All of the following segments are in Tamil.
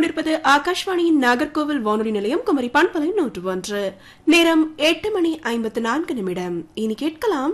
கேட்டுக்கொண்டிருப்பது ஆகாஷ்வாணியின் நாகர்கோவில் வானொலி நிலையம் குமரி பண்பலை நூற்று ஒன்று நேரம் எட்டு மணி ஐம்பத்து நான்கு நிமிடம் இனி கேட்கலாம்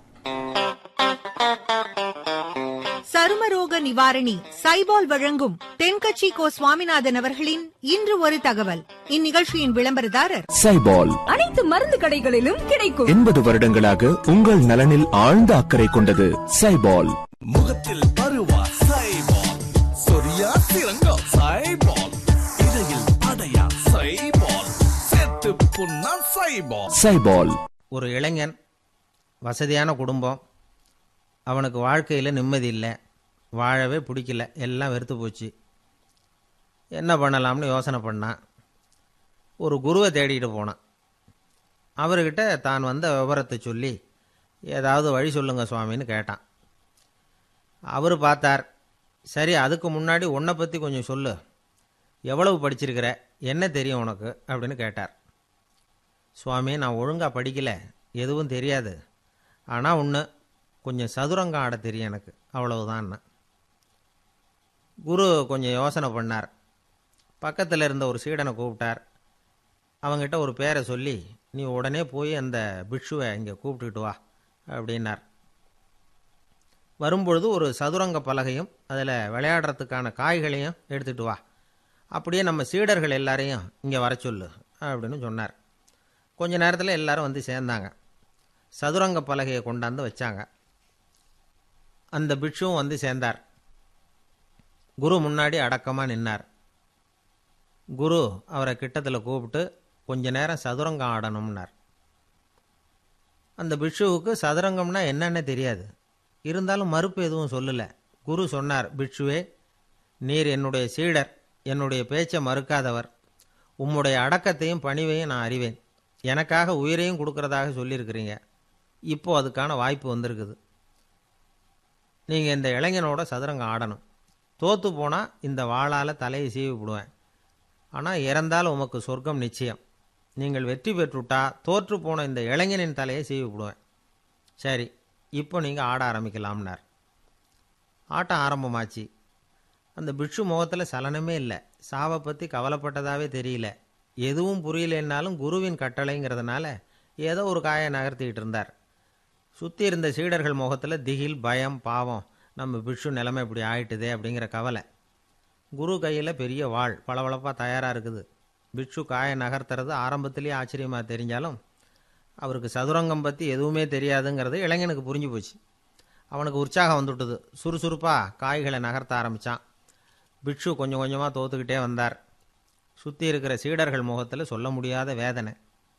சருமரோக நிவாரணி சைபால் வழங்கும் தென்கட்சி கோ சுவாமிநாதன் அவர்களின் இன்று ஒரு தகவல் இந்நிகழ்ச்சியின் விளம்பரதாரர் சைபால் அனைத்து மருந்து கடைகளிலும் கிடைக்கும் எண்பது வருடங்களாக உங்கள் நலனில் ஆழ்ந்த அக்கறை கொண்டது சைபால் முகத்தில் பருவா சைபால் சொரியா சிறங்கா சைபால் இடையில் அடையா சைபால் செத்து புண்ணா சைபால் சைபால் ஒரு இளைஞன் வசதியான குடும்பம் அவனுக்கு வாழ்க்கையில் நிம்மதி இல்லை வாழவே பிடிக்கல எல்லாம் வெறுத்து போச்சு என்ன பண்ணலாம்னு யோசனை பண்ணான் ஒரு குருவை தேடிட்டு போனான் அவர்கிட்ட தான் வந்த விவரத்தை சொல்லி ஏதாவது வழி சொல்லுங்க சுவாமின்னு கேட்டான் அவர் பார்த்தார் சரி அதுக்கு முன்னாடி உன்னை பற்றி கொஞ்சம் சொல்லு எவ்வளவு படிச்சிருக்கிற என்ன தெரியும் உனக்கு அப்படின்னு கேட்டார் சுவாமி நான் ஒழுங்காக படிக்கல எதுவும் தெரியாது ஆனால் ஒன்று கொஞ்சம் சதுரங்கம் ஆட தெரியும் எனக்கு அவ்வளவுதான் குரு கொஞ்சம் யோசனை பண்ணார் பக்கத்தில் இருந்த ஒரு சீடனை கூப்பிட்டார் அவங்கிட்ட ஒரு பேரை சொல்லி நீ உடனே போய் அந்த பிக்ஷுவை இங்கே கூப்பிட்டுக்கிட்டு வா அப்படின்னார் வரும்பொழுது ஒரு சதுரங்க பலகையும் அதில் விளையாடுறதுக்கான காய்களையும் எடுத்துகிட்டு வா அப்படியே நம்ம சீடர்கள் எல்லாரையும் இங்கே வர சொல்லு அப்படின்னு சொன்னார் கொஞ்ச நேரத்தில் எல்லாரும் வந்து சேர்ந்தாங்க சதுரங்க பலகையை கொண்டாந்து வச்சாங்க அந்த பிட்சுவும் வந்து சேர்ந்தார் குரு முன்னாடி அடக்கமாக நின்னார் குரு அவரை கிட்டத்தில் கூப்பிட்டு கொஞ்ச நேரம் சதுரங்கம் ஆடணும்னார் அந்த பிட்சுவுக்கு சதுரங்கம்னா என்னன்னு தெரியாது இருந்தாலும் மறுப்பு எதுவும் சொல்லலை குரு சொன்னார் பிட்சுவே நீர் என்னுடைய சீடர் என்னுடைய பேச்சை மறுக்காதவர் உம்முடைய அடக்கத்தையும் பணிவையும் நான் அறிவேன் எனக்காக உயிரையும் கொடுக்கறதாக சொல்லியிருக்கிறீங்க இப்போ அதுக்கான வாய்ப்பு வந்திருக்குது நீங்கள் இந்த இளைஞனோட சதுரங்கம் ஆடணும் தோற்று போனால் இந்த வாளால் தலையை சீவி விடுவேன் ஆனால் இறந்தால் உமக்கு சொர்க்கம் நிச்சயம் நீங்கள் வெற்றி பெற்றுட்டா தோற்று போன இந்த இளைஞனின் தலையை சீவி விடுவேன் சரி இப்போ நீங்கள் ஆட ஆரம்பிக்கலாம்னார் ஆட்டம் ஆரம்பமாச்சு அந்த பிட்சு முகத்தில் சலனமே இல்லை சாவை பற்றி கவலைப்பட்டதாவே தெரியல எதுவும் புரியலைன்னாலும் குருவின் கட்டளைங்கிறதுனால ஏதோ ஒரு காயை நகர்த்திக்கிட்டு இருந்தார் சுற்றி இருந்த சீடர்கள் முகத்தில் திகில் பயம் பாவம் நம்ம பிட்சு நிலைமை இப்படி ஆயிட்டுதே அப்படிங்கிற கவலை குரு கையில் பெரிய வாள் பளபளப்பாக தயாராக இருக்குது பிட்சு காயை நகர்த்துறது ஆரம்பத்திலேயே ஆச்சரியமாக தெரிஞ்சாலும் அவருக்கு சதுரங்கம் பற்றி எதுவுமே தெரியாதுங்கிறது இளைஞனுக்கு புரிஞ்சு போச்சு அவனுக்கு உற்சாகம் வந்துவிட்டது சுறுசுறுப்பாக காய்களை நகர்த்த ஆரம்பித்தான் பிட்சு கொஞ்சம் கொஞ்சமாக தோத்துக்கிட்டே வந்தார் சுற்றி இருக்கிற சீடர்கள் முகத்தில் சொல்ல முடியாத வேதனை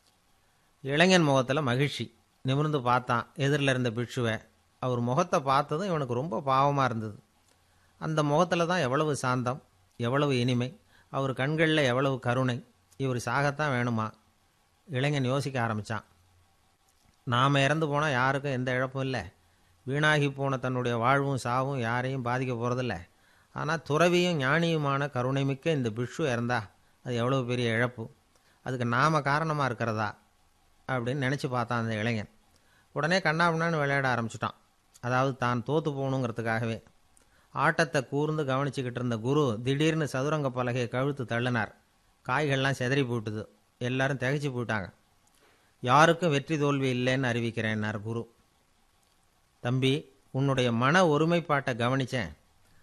இளைஞன் முகத்தில் மகிழ்ச்சி நிமிர்ந்து பார்த்தான் எதிரில் இருந்த பிட்சுவை அவர் முகத்தை பார்த்ததும் இவனுக்கு ரொம்ப பாவமாக இருந்தது அந்த முகத்தில் தான் எவ்வளவு சாந்தம் எவ்வளவு இனிமை அவர் கண்களில் எவ்வளவு கருணை இவர் சாகத்தான் வேணுமா இளைஞன் யோசிக்க ஆரம்பித்தான் நாம் இறந்து போனால் யாருக்கும் எந்த இழப்பும் இல்லை வீணாகி போன தன்னுடைய வாழ்வும் சாவும் யாரையும் பாதிக்க போகிறதில்ல ஆனால் துறவியும் ஞானியுமான கருணை மிக்க இந்த பிட்சு இறந்தா அது எவ்வளோ பெரிய இழப்பு அதுக்கு நாம் காரணமாக இருக்கிறதா அப்படின்னு நினச்சி பார்த்தான் அந்த இளைஞன் உடனே கண்ணாபின்னான்னு விளையாட ஆரம்பிச்சிட்டான் அதாவது தான் தோற்று போகணுங்கிறதுக்காகவே ஆட்டத்தை கூர்ந்து கவனிச்சுக்கிட்டு இருந்த குரு திடீர்னு சதுரங்க பலகையை கழுத்து தள்ளினார் காய்கள்லாம் செதறி போயிட்டுது எல்லாரும் திகைச்சு போயிட்டாங்க யாருக்கும் வெற்றி தோல்வி இல்லைன்னு அறிவிக்கிறேன்னார் குரு தம்பி உன்னுடைய மன ஒருமைப்பாட்டை கவனித்தேன்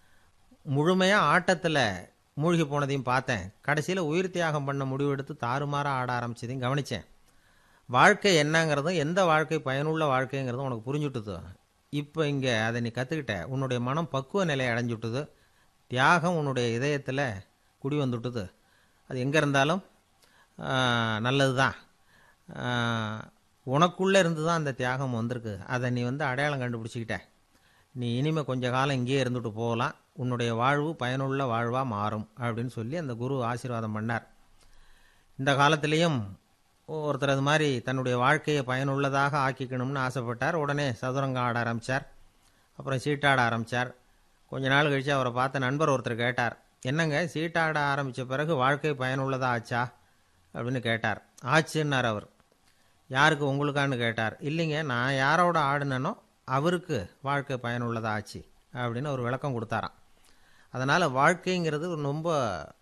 முழுமையாக ஆட்டத்தில் மூழ்கி போனதையும் பார்த்தேன் கடைசியில் உயிர் தியாகம் பண்ண முடிவெடுத்து தாறுமாறாக ஆட ஆரம்பிச்சதையும் கவனித்தேன் வாழ்க்கை என்னங்கிறதும் எந்த வாழ்க்கை பயனுள்ள வாழ்க்கைங்கிறதும் உனக்கு புரிஞ்சுட்டுது இப்போ இங்கே அதை நீ கற்றுக்கிட்ட உன்னுடைய மனம் பக்குவ நிலையை அடைஞ்சுட்டுது தியாகம் உன்னுடைய இதயத்தில் குடி வந்துட்டுது அது எங்கே இருந்தாலும் நல்லது தான் உனக்குள்ளே இருந்து தான் அந்த தியாகம் வந்திருக்கு அதை நீ வந்து அடையாளம் கண்டுபிடிச்சிக்கிட்ட நீ இனிமேல் கொஞ்ச காலம் இங்கேயே இருந்துட்டு போகலாம் உன்னுடைய வாழ்வு பயனுள்ள வாழ்வாக மாறும் அப்படின்னு சொல்லி அந்த குரு ஆசீர்வாதம் பண்ணார் இந்த காலத்திலையும் ஒருத்தர் அது மாதிரி தன்னுடைய வாழ்க்கையை பயனுள்ளதாக ஆக்கிக்கணும்னு ஆசைப்பட்டார் உடனே சதுரங்கம் ஆட ஆரம்பித்தார் அப்புறம் சீட்டாட ஆரம்பித்தார் கொஞ்ச நாள் கழித்து அவரை பார்த்த நண்பர் ஒருத்தர் கேட்டார் என்னங்க சீட்டாட ஆரம்பித்த பிறகு வாழ்க்கை பயனுள்ளதா ஆச்சா அப்படின்னு கேட்டார் ஆச்சுன்னார் அவர் யாருக்கு உங்களுக்கான்னு கேட்டார் இல்லைங்க நான் யாரோட ஆடினனோ அவருக்கு வாழ்க்கை பயனுள்ளதா ஆச்சு அப்படின்னு ஒரு விளக்கம் கொடுத்தாராம் அதனால் வாழ்க்கைங்கிறது ரொம்ப